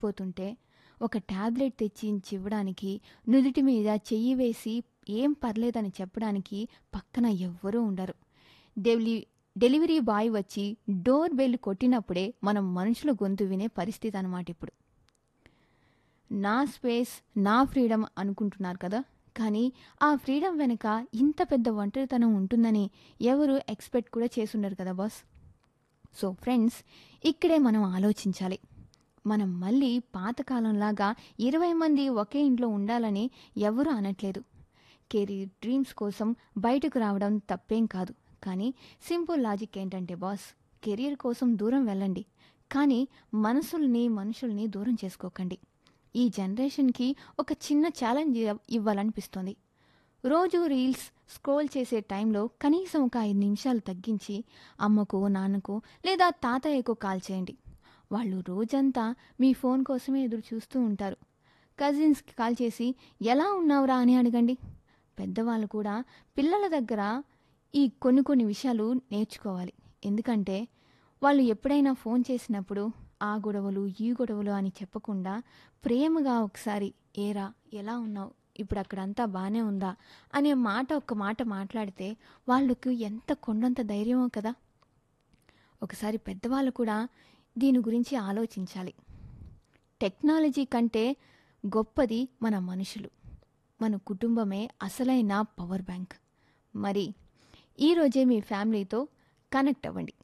పోతుంటే ఒక టాబ్లెట్ తెచ్చి ఇవ్వడానికి నుదుటి మీద చెయ్యి వేసి ఏం పర్లేదని చెప్పడానికి పక్కన ఎవ్వరూ ఉండరు డెలి డెలివరీ బాయ్ వచ్చి డోర్ బెల్ కొట్టినప్పుడే మనం మనుషుల గొంతు వినే పరిస్థితి అన్నమాట ఇప్పుడు నా స్పేస్ నా ఫ్రీడమ్ అనుకుంటున్నారు కదా కానీ ఆ ఫ్రీడమ్ వెనుక ఇంత పెద్ద ఒంటరితనం ఉంటుందని ఎవరు ఎక్స్పెక్ట్ కూడా చేసుండరు కదా బాస్ సో ఫ్రెండ్స్ ఇక్కడే మనం ఆలోచించాలి మనం మళ్ళీ పాతకాలంలాగా ఇరవై మంది ఒకే ఇంట్లో ఉండాలని ఎవరూ అనట్లేదు కెరీర్ డ్రీమ్స్ కోసం బయటకు రావడం తప్పేం కాదు కానీ సింపుల్ లాజిక్ ఏంటంటే బాస్ కెరీర్ కోసం దూరం వెళ్ళండి కానీ మనసుల్ని మనుషుల్ని దూరం చేసుకోకండి ఈ జనరేషన్కి ఒక చిన్న ఛాలెంజ్ ఇవ్వాలనిపిస్తోంది రోజు రీల్స్ స్క్రోల్ చేసే టైంలో కనీసం ఒక ఐదు నిమిషాలు తగ్గించి అమ్మకు నాన్నకు లేదా తాతయ్యకు కాల్ చేయండి వాళ్ళు రోజంతా మీ ఫోన్ కోసమే ఎదురు చూస్తూ ఉంటారు కజిన్స్కి కాల్ చేసి ఎలా ఉన్నావురా అని అడగండి పెద్దవాళ్ళు కూడా పిల్లల దగ్గర ఈ కొన్ని కొన్ని విషయాలు నేర్చుకోవాలి ఎందుకంటే వాళ్ళు ఎప్పుడైనా ఫోన్ చేసినప్పుడు ఆ గొడవలు ఈ గొడవలు అని చెప్పకుండా ప్రేమగా ఒకసారి ఏరా ఎలా ఉన్నావు ఇప్పుడు అక్కడంతా బాగానే ఉందా అనే మాట ఒక్క మాట మాట్లాడితే వాళ్ళకు ఎంత కొండంత ధైర్యమో కదా ఒకసారి పెద్దవాళ్ళు కూడా దీని గురించి ఆలోచించాలి టెక్నాలజీ కంటే గొప్పది మన మనుషులు మన కుటుంబమే అసలైన పవర్ బ్యాంక్ మరి ఈరోజే మీ ఫ్యామిలీతో కనెక్ట్ అవ్వండి